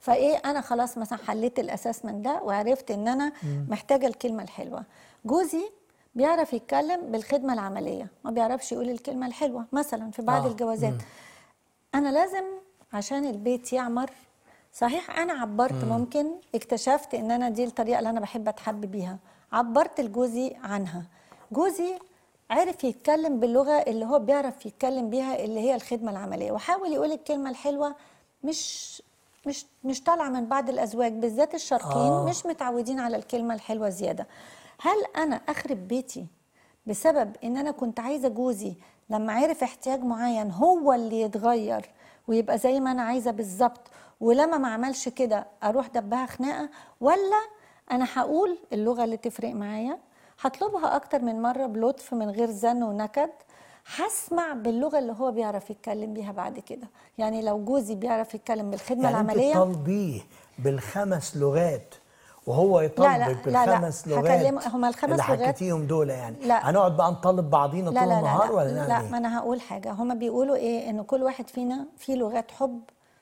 فايه انا خلاص مثلا حليت الاساس من ده وعرفت ان انا محتاجه الكلمه الحلوه جوزي بيعرف يتكلم بالخدمه العمليه ما بيعرفش يقول الكلمه الحلوه مثلا في بعض آه. الجوازات انا لازم عشان البيت يعمر صحيح انا عبرت ممكن اكتشفت ان انا دي الطريقه اللي انا بحب اتحب بيها عبرت لجوزي عنها جوزي عرف يتكلم باللغه اللي هو بيعرف يتكلم بيها اللي هي الخدمه العمليه وحاول يقول الكلمه الحلوه مش مش مش طالعه من بعض الازواج بالذات الشرقيين آه. آه. مش متعودين على الكلمه الحلوه زياده هل انا اخرب بيتي بسبب ان انا كنت عايزه جوزي لما عرف احتياج معين هو اللي يتغير ويبقى زي ما انا عايزه بالظبط ولما ما عملش كده اروح دبها خناقه ولا انا هقول اللغه اللي تفرق معايا هطلبها اكتر من مره بلطف من غير زن ونكد هسمع باللغه اللي هو بيعرف يتكلم بيها بعد كده يعني لو جوزي بيعرف يتكلم بالخدمه يعني انت العمليه تطالبيه بالخمس لغات وهو لا، يطالبك لا، لا. بالخمس لغات هكلمه- هما الخمس اللي لغات- حكيتيهم دول يعني لا. هنقعد بقى نطالب بعضينا طول لا لا لا النهار ولا لا, نعمل لا ايه؟ ما انا هقول حاجه هما بيقولوا ايه ان كل واحد فينا فيه لغات حب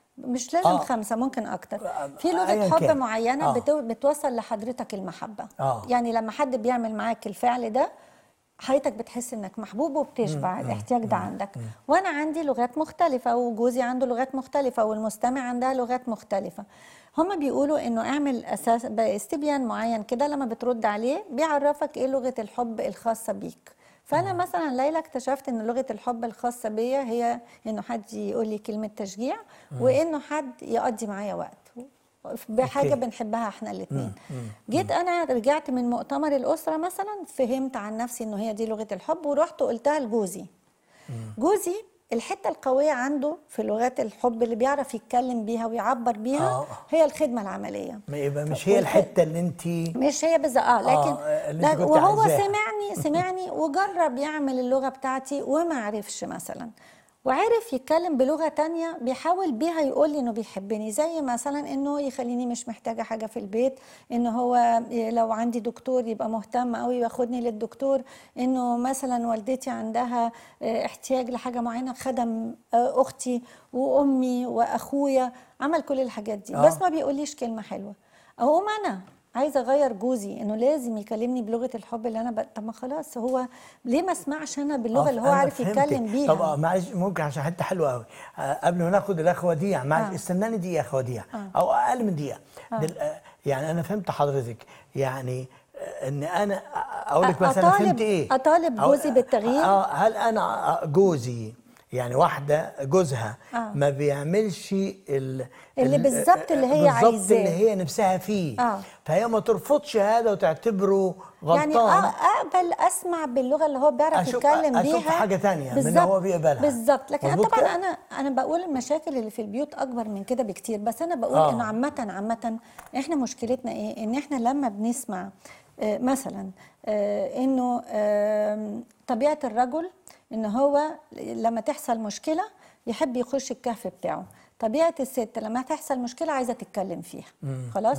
مش لازم آه. آه. خمسه ممكن اكتر آه، في لغه أياً حب كان. معينه آه. آه. بتو بتوصل لحضرتك المحبه آه. يعني لما حد بيعمل معاك الفعل ده حياتك بتحس انك محبوب وبتشبع الاحتياج ده عندك وانا عندي لغات مختلفه وجوزي عنده لغات مختلفه والمستمع عندها لغات مختلفه هما بيقولوا انه اعمل اساس استبيان معين كده لما بترد عليه بيعرفك ايه لغه الحب الخاصه بيك فانا مثلا ليلى اكتشفت ان لغه الحب الخاصه بيا هي انه حد يقول لي كلمه تشجيع وانه حد يقضي معايا وقت بحاجه أوكي. بنحبها احنا الاثنين جيت انا رجعت من مؤتمر الاسره مثلا فهمت عن نفسي انه هي دي لغه الحب ورحت قلتها لجوزي جوزي الحته القويه عنده في لغات الحب اللي بيعرف يتكلم بيها ويعبر بيها آه. هي الخدمه العمليه ما يبقى مش هي والخ- الحته اللي انت مش هي بالظبط اه لكن آه، اللي انت لا كنت وهو عايزاها. سمعني سمعني وجرب يعمل اللغه بتاعتي وما عرفش مثلا وعرف يتكلم بلغه تانية بيحاول بيها يقول لي انه بيحبني زي مثلا انه يخليني مش محتاجه حاجه في البيت انه هو لو عندي دكتور يبقى مهتم قوي ياخدني للدكتور انه مثلا والدتي عندها آه، احتياج لحاجه معينه خدم آه، اختي وامي واخويا عمل كل الحاجات دي آه. بس ما بيقوليش كلمه حلوه اقوم انا عايزه اغير جوزي انه لازم يكلمني بلغه الحب اللي انا ب... طب ما خلاص هو ليه ما اسمعش انا باللغه آه، اللي هو أنا عارف فهمتك. يتكلم بيها طب آه، معلش ممكن عشان حته حلوه قوي آه قبل ما ناخد الاخ وديع معلش آه. استناني دقيقه يا اخ وديع آه. او اقل من دقيقه دل... آه يعني انا فهمت حضرتك يعني آه، ان انا اقول لك أ- مثلا أطالب- فهمت ايه أطالب أو- جوزي بالتغيير؟ اه هل انا جوزي يعني واحده جوزها آه. ما بيعملش ال... اللي ال- بالظبط اللي هي بالظبط عايزاه. اللي هي نفسها فيه آه. فهي ما ترفضش هذا وتعتبره غلطان يعني أ- اقبل اسمع باللغه اللي هو بيعرف أشوف- يتكلم أشوف بيها حاجة تانية من اللي بالظبط، هو بيقبلها. بالظبط لكن مظبوط طبعا كده؟ انا انا بقول المشاكل اللي في البيوت اكبر من كده بكتير بس انا بقول آه. انه عامه عامه احنا مشكلتنا ايه ان احنا لما بنسمع آه، مثلا آه، انه آم، طبيعه الرجل ان هو لما تحصل مشكله يحب يخش الكهف بتاعه طبيعه الست لما تحصل مشكله عايزه تتكلم فيها خلاص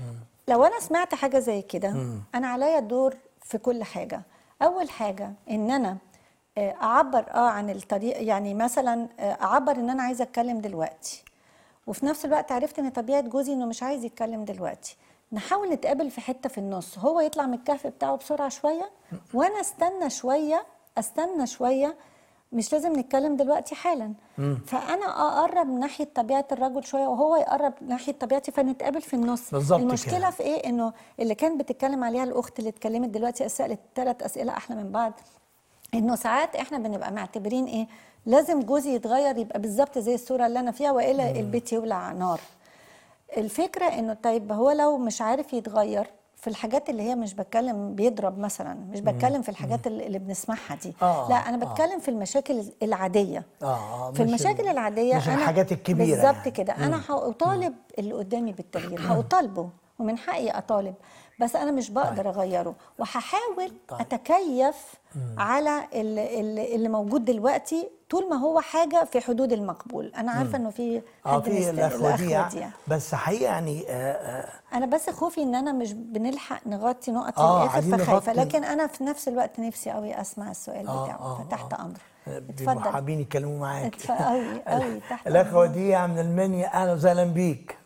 لو انا سمعت حاجه زي كده انا عليا دور في كل حاجه اول حاجه ان انا آه، اعبر اه عن الطريق يعني مثلا آه، اعبر ان انا عايزه اتكلم دلوقتي وفي نفس الوقت عرفت ان طبيعه جوزي انه مش عايز يتكلم دلوقتي نحاول نتقابل في حته في النص هو يطلع من الكهف بتاعه بسرعه شويه وانا استنى شويه استنى شويه مش لازم نتكلم دلوقتي حالا فانا اقرب ناحيه طبيعه الرجل شويه وهو يقرب ناحيه طبيعتي فنتقابل في النص بالظبط المشكله كده. في ايه انه اللي كان بتتكلم عليها الاخت اللي اتكلمت دلوقتي سالت ثلاث اسئله احلى من بعض انه ساعات احنا بنبقى معتبرين ايه لازم جوزي يتغير يبقى بالظبط زي الصوره اللي انا فيها والا البيت يولع نار الفكره انه طيب هو لو مش عارف يتغير في الحاجات اللي هي مش بتكلم بيضرب مثلا مش بتكلم في الحاجات اللي اللي بنسمعها دي آه، لا انا آه. بتكلم في المشاكل العاديه آه، في مش المشاكل ال- العاديه مش أنا الحاجات الكبيرة بالظبط يعني. كده انا هطالب اللي قدامي بالتغيير هطالبه ومن حقي اطالب بس انا مش بقدر اغيره وهحاول طيب. اتكيف على اللي, اللي اللي موجود دلوقتي طول ما هو حاجه في حدود المقبول انا عارفه انه في اه حد في مست- الاخ وديع وديع. بس حقيقه يعني آه آه انا بس خوفي ان انا مش بنلحق نغطي نقط آه، الاخر عايزين فخايفه نغطي. لكن انا في نفس الوقت نفسي قوي اسمع السؤال آه، بتاعه آه، فتحت آه. امر بيبقوا اتفضل حابين يتكلموا معاك اتف- قوي قوي تحت الاخ أمرك. وديع من المنيا اهلا وسهلا بيك